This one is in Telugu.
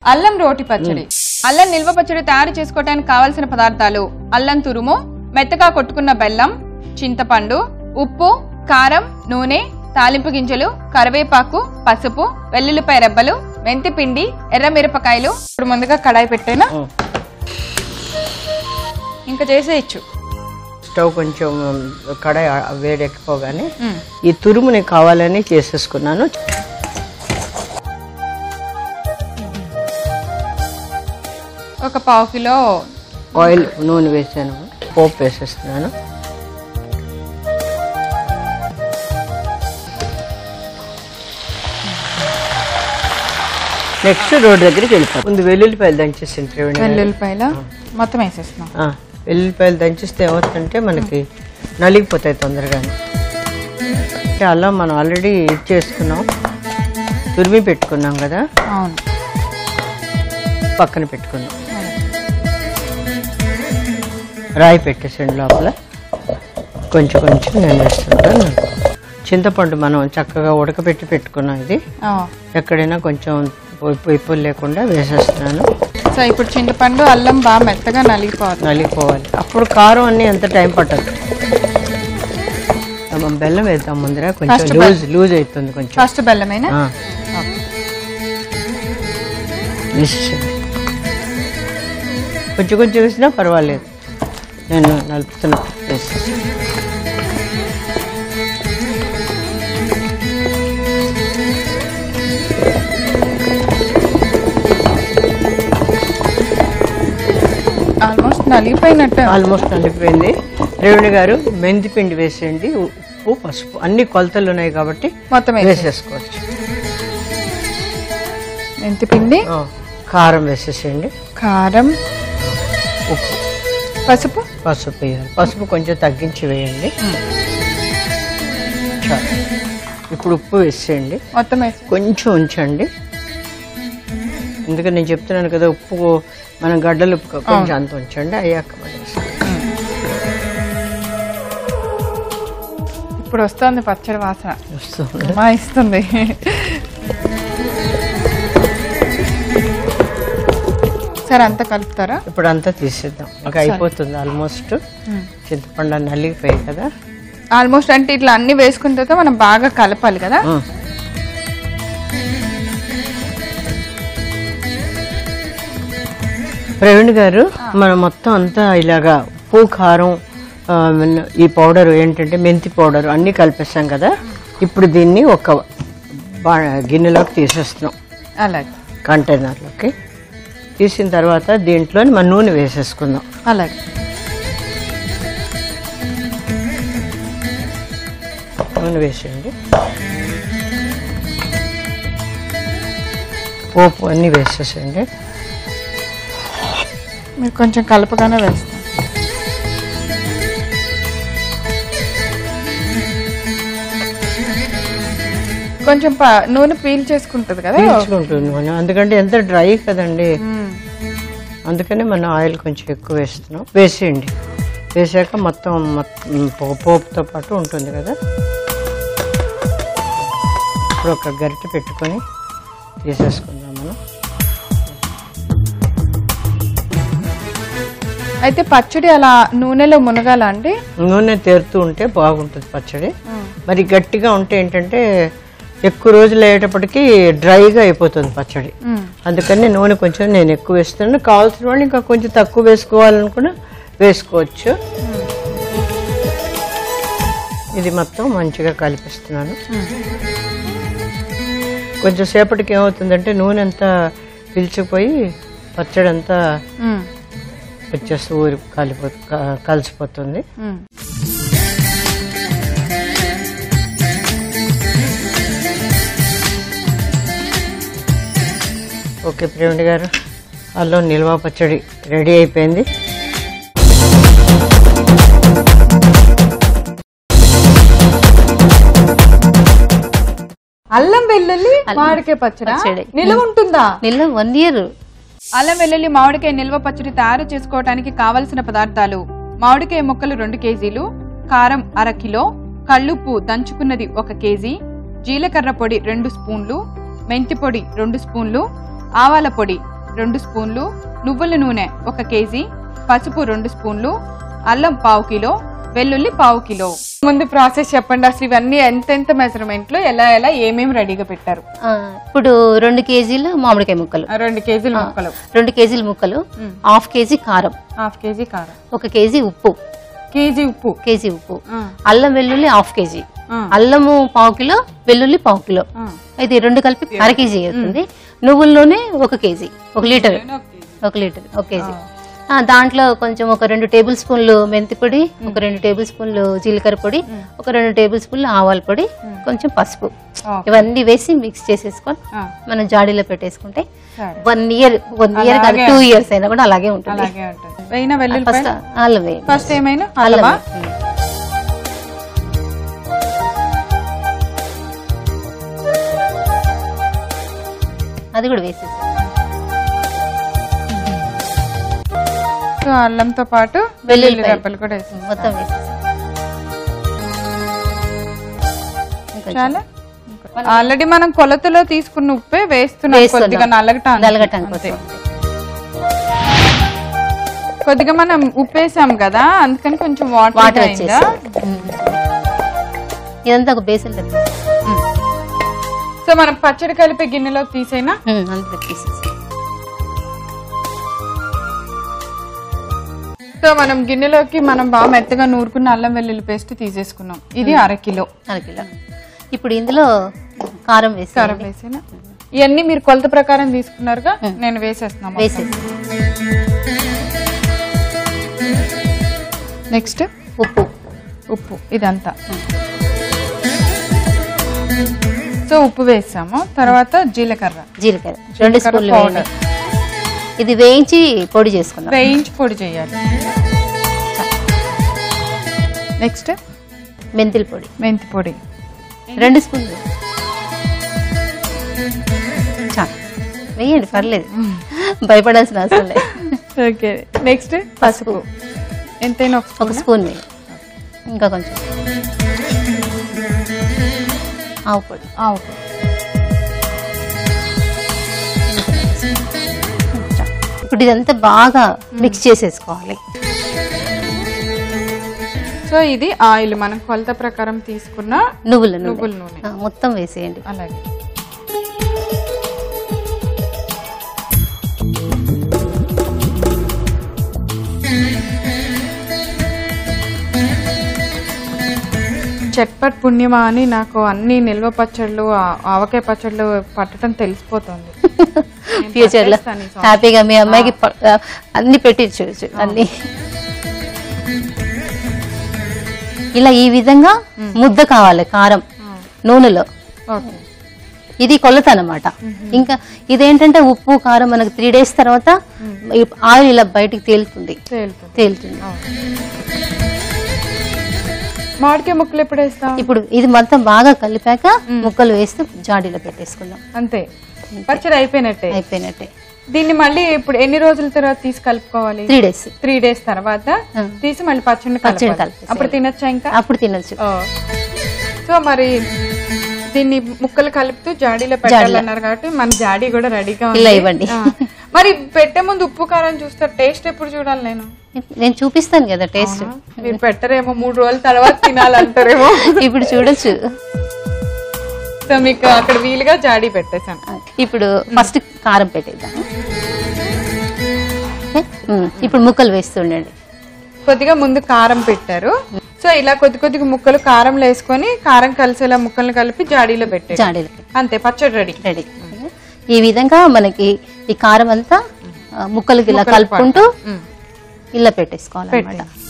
అల్లం రోటి పచ్చడి అల్లం నిల్వ పచ్చడి తయారు చేసుకోవడానికి కావలసిన పదార్థాలు అల్లం తురుము మెత్తగా కొట్టుకున్న బెల్లం చింతపండు ఉప్పు కారం నూనె తాలింపు గింజలు కరివేపాకు పసుపు వెల్లుల్లిపాయ రెబ్బలు మెంతి పిండి ఎర్ర మిరపకాయలు ఇప్పుడు ముందుగా కడాయి పెట్టేనా ఉం. ఇంకా చేసేయచ్చు స్టవ్ కొంచెం కడాయి వేడెక్కిపోగానే ఉం. ఈ తురుముని కావాలని చేసేసుకున్నాను ఒక పావు కిలో ఆయిల్ నూనె వేసాను పోపు వేసేస్తున్నాను నెక్స్ట్ రోడ్ దగ్గరికి వెళ్ళిపోతాం ముందు వెల్లుల్లిపాయలు దంచేసింది త్రివేణి గారు. వెల్లుల్లిపాయల మొత్తం వేసేస్తున్నాం ఆ, వెల్లుల్లిపాయలు దంచిస్తే ఏమవుతుందంటే మనకి నలిగిపోతాయి తొందరగానే అంటే అలా మనం ఆల్రెడీ ఇది చేసుకున్నాం తురిమి పెట్టుకున్నాం కదా అవును పక్కన పెట్టుకున్నాం రాయి పెట్టేసండి లోపల కొంచెం కొంచెం నేను వేస్తుంటాను చింతపండు మనం చక్కగా ఉడకబెట్టి పెట్టుకున్నాం ఇది ఆ. ఎక్కడైనా కొంచెం పొయ్యి- పొయ్యి లేకుండా వేసేస్తున్నాను సో ఇప్పుడు చింతపండు అల్లం బాగా మెత్తగా నలిగిపోవాలి నలిగిపోవాలి అప్పుడు కారం అన్ని ఎంత టైం పట్టదు మనం బెల్లం వేద్దాం ముందర కొంచెం First లూజ్ లూజ్ అవుతుంది కొంచెం ఫస్ట్ బెల్లమేనా ఆ. వేసేసేయండి. కొంచెం కొంచెం వేసినా పర్వాలేదు నేను నలుపుతున్నా వేసేసి ఆల్మోస్ట్ నలిగిపోయినట్టు ఆల్మోస్ట్ నలిగిపోయింది రేవుని గారు మెంతి పిండి వేసేయండి ఉప్పు పసుపు అన్ని కొలతలు ఉన్నాయి కాబట్టి మొత్తం వేసి వేసేసుకోవచ్చు మెంతి పిండి ఆ, కారం వేసేసేయండి కారం ఉప్పు పసుపు పసుపు వేయాలి పసుపు కొంచెం తగ్గించి వేయండి చాలు ఇప్పుడు ఉప్పు వేసేయండి మొత్తం వేసి కొంచెం ఉంచండి ఎందుకంటే నేను చెప్తున్నాను కదా ఉప్పు మనం గడ్డలు ఉప్పు కొంచెం అంత ఉంచండి అయ్యాక మళ్ళీ వేస్తాం. ఇప్పుడు వస్తుంది పచ్చడి వాసన వస్తుంది మా ఇస్తుంది సరే అంతా కలుపుతారా ఇప్పుడు అంతా తీసేద్దాం ఇంకా అయిపోతుంది ఆల్మోస్ట్ చింతపండు నలిగిపోయాయి కదా ఆల్మోస్ట్ అంటే ఇట్లా అన్ని వేసుకున్న తర్వాత మనం బాగా కలపాలి కదా ఆ. ప్రవీణ్ గారు మనం మొత్తం అంతా ఇలాగా ఉప్పు కారం ఆ, ఈ పౌడర్ ఏంటంటే మెంతి పౌడర్ అన్నీ కలిపేస్తాం కదా ఇప్పుడు దీన్ని ఒక బా- గిన్నెలోకి తీసేస్తున్నాం అలాగే కంటైనర్లోకి తీసిన తర్వాత దీంట్లో మన నూనె వేసేసుకుందాం అలాగే నూనె వేసేయండి పోపు అన్నీ వేసేసేయండి మీరు కొంచెం కలపగానే వేస్తాం కొంచెం ప- నూనె పీల్ చేసుకుంటది కదా పీల్చుకుంటుంది మనం అందుకంటే ఎంత డ్రై కదండి మ్మ్. అందుకనే మనం ఆయిల్ కొంచెం ఎక్కువ వేస్తున్నాం వేసేయండి వేసాక మొత్తం మొత్తం పో- పోపుతో పాటు ఉంటుంది కదా ఇప్పుడు ఒక గరిటె పెట్టుకొని తీసేసుకుందాం మనం అయితే పచ్చడి అలా నూనెలో మునగాల అండి నూనె తేరుతూ ఉంటే బాగుంటుంది పచ్చడి మరి గట్టిగా ఉంటే ఏంటంటే ఎక్కువ రోజులు అయ్యేటప్పటికి డ్రైగా అయిపోతుంది పచ్చడి మ్మ్. అందుకని నూనె కొంచెం నేను ఎక్కువ వేస్తున్నాను కావాల్సిన వాళ్ళు ఇంకా కొంచెం తక్కువ వేసుకోవాలనుకున్నా వేసుకోవచ్చు ఇది మొత్తం మంచిగా కలిపిస్తున్నాను కొంచెం సేపటికి ఏమవుతుందంటే నూనె అంతా పిలిచిపోయి పచ్చడి అంతా మ్మ్. వచ్చేసి ఊరి కలిపో క- కలిసిపోతుంది మ్మ్. ఓకే ప్రేమిడి గారు అల్లం నిల్వ పచ్చడి రెడీ అయిపోయింది అల్లం వెల్లుల్లి మామిడికాయ పచ్చడి పచ్చడి. నిలువ ఉంటుందా నిల్వ వన్ ఇయర్ అల్లం వెల్లుల్లి మామిడికాయ నిల్వ పచ్చడి తయారు చేసుకోవడానికి కావలసిన పదార్థాలు మామిడికాయ ముక్కలు రెండు కేజీలు కారం అర కిలో కళ్ళుప్పు దంచుకున్నది ఒక కేజీ జీలకర్ర పొడి రెండు స్పూన్లు మెంతి పొడి రెండు స్పూన్లు ఆవాల పొడి రెండు స్పూన్లు నువ్వుల నూనె ఒక కేజీ పసుపు రెండు స్పూన్లు అల్లం పావు కిలో వెల్లుల్లి పావు కిలో ముందు ప్రాసెస్ చెప్పండి అసలు ఇవన్నీ ఎంతెంత మెజర్మెంట్ లో ఎలా ఎలా ఏమేమి రెడీగా పెట్టారు ఆ, ఇప్పుడు రెండు కేజీలు మామిడికాయ ముక్కలు ఆ రెండు కేజీల ముక్కలు రెండు కేజీల ముక్కలు హాఫ్ కేజీ కారం హాఫ్ కేజీ కారం ఒక కేజీ ఉప్పు కేజీ ఉప్పు కేజీ ఉప్పు ఆ, అల్లం వెల్లుల్లి హాఫ్ కేజీ ఆ. అల్లము పావు కిలో వెల్లుల్లి పావు కిలో ఆ. అయితే రెండు కలిపి అర కేజీ అవుతుంది నువ్వుల నూనె ఒక కేజీ ఒక లీటర్ ఒక లీటర్ ఒక కేజీ ఆ, దాంట్లో కొంచెం ఒక రెండు టేబుల్ స్పూన్లు మెంతి పొడి ఒక రెండు టేబుల్ స్పూన్లు జీలకర్ర పొడి ఒక రెండు టేబుల్ స్పూన్లు ఆవాల పొడి కొంచెం పసుపు ఓకే. ఇవన్నీ వేసి మిక్స్ చేసేసుకొని ఆ, మనం జాడీలో పెట్టేసుకుంటే సరే వన్ ఇయర్ వన్ ఇయర్ కాదు టూ ఇయర్స్ అయినా కూడా అలాగే ఉంటుంది అలాగే ఉంటుంది వేయిన వెల్లుల్లి ఫస్ట్ అల్లం వేయండి ఫస్ట్ ఏమైనా అల్లం అల్లమా వేయండి. అది కూడా వేసేసి సో అల్లంతో పాటు వెల్లుల్లి రెబ్బలు కూడా వేసి మొత్తం వేసేసి ఇంకొంచెం చాలా ఆల్రెడీ మనం కొలతలో తీసుకున్న ఉప్పే వేస్తున్నాం వేస్తున్నాం. కొద్దిగా నల్లగటానికి. నలగటానికి అంతే. కోసం కొద్దిగా మనం ఉప్పేసాం కదా అందుకని కొంచెం వాటర్ వాటర్ అయిందా వచ్చేసి ఉమ్. ఇదంతా ఒక బేసిన్ సో మనం పచ్చడి కలిపే గిన్నెలో తీసేనా అందులో తీసేసి సో మనం గిన్నెలోకి మనం బాగా మెత్తగా నూరుకున్న అల్లం వెల్లుల్లి పేస్ట్ తీసేసుకున్నాం ఇది అర కిలో అర కిలో ఇప్పుడు ఇందులో కారం వేసి కారం వేసేనా ఇవన్నీ మీరు కొలత ప్రకారం తీసుకున్నారుగా నేను వేసేస్తున్నాను వేసేసి నెక్స్ట్ ఉప్పు ఉప్పు ఇదంతా సో ఉప్పు వేసాము తర్వాత జీలకర్ర జీలకర్ర రెండు జీలకర్ర స్పూన్లు powder. వేయండి ఇది వేయించి పొడి చేసుకుందాం వేయించి పొడి చేయాలి నెక్స్ట్ మెంతుల పొడి మెంతి పొడి రెండు స్పూన్లు చాలు వేయండి పర్లేదు భయపడాల్సిన అవసరం లేదు ఓకే నెక్స్ట్ పసుపు ఎంతైనా ఒక ఒక స్పూన్ స్పూన్ వేయండి ఇంకా కొంచెం ఆవు పొడి ఆవు పొడి. చాలు. ఇప్పుడు ఇదంతా బాగా మిక్స్ చేసేసుకోవాలి సో ఇది ఆయిల్ మనం కొలత ప్రకారం తీసుకున్న నువ్వుల నూనె నువ్వుల నూనె ఆ, మొత్తం వేసేయండి అలాగే చట్పట్ పుణ్యమా అని నాకు అన్ని నిల్వ పచ్చళ్ళు ఆ- ఆవకాయ పచ్చళ్ళు పట్టడం తెలిసిపోతుంది ఫ్యూచర్ లో పట్టేస్తాను ఈ సంవత్సరం. హ్యాపీగా మీ అమ్మాయికి ప- ఆ, అన్ని పెట్టించవచ్చు అన్ని ఇలా ఈ విధంగా ముద్ద కావాలి కారం నూనెలో ఓకే ఇది కొలత అన్నమాట ఇంకా ఇదేంటంటే ఉప్పు కారం మనకు త్రీ డేస్ తర్వాత ఈ ఆయిల్ ఇలా బయటికి తేలుతుంది తేలుతుంది తేలుతుంది మామిడికాయ ముక్కలు ఎప్పుడు వేస్తాం ఇప్పుడు ఇది మొత్తం బాగా కలిపాక ముక్కలు వేస్తూ జాడీలో పెట్టేసుకుందాం అంతే పచ్చడి అయిపోయినట్టే అయిపోయినట్టే దీన్ని మళ్ళీ ఇప్పుడు ఎన్ని రోజుల తర్వాత తీసి కలుపుకోవాలి త్రీ డేస్ త్రీ డేస్ తర్వాత తీసి మళ్ళీ పచ్చడి పచ్చడి కలపాలి. కలిపేసేయాలి. అప్పుడు తినొచ్చా ఇంకా అప్పుడు తినొచ్చు ఓ. సో మరి దీన్ని ముక్కలు కలుపుతూ జాడీలో పెట్టాలన్నారు కాబట్టి మన జాడీ కూడా రెడీగా ఇలా ఉంది ఇవ్వండి. ఆ. మరి పెట్టే ముందు ఉప్పు కారం చూస్తారు టేస్ట్ ఎప్పుడు చూడాలి నేను నేను చూపిస్తాను కదా టేస్ట్ మీరు పెట్టరేమో మూడు రోజుల తర్వాత తినాలంటారేమో ఇప్పుడు చూడొచ్చు సో మీకు అక్కడ వీలుగా జాడీ పెట్టేశాను ఇప్పుడు ఫస్ట్ కారం పెట్టేద్దాం ఓకే? ఉమ్, ఇప్పుడు ముక్కలు వేస్తుండండి కొద్దిగా ముందు కారం పెట్టారు సో ఇలా కొద్ది కొద్దిగా ముక్కలు కారంలో వేసుకొని కారం కలిసేలా ముక్కలు కలిపి జాడీలో పెట్టారు జాడీలో అంతే పచ్చడి రెడీ రెడీ ఈ విధంగా మనకి ఈ కారం అంతా ఆ, ముక్కలకి ఇలా కలుపుకుంటూ ఇలా పెట్టేసుకోవాలి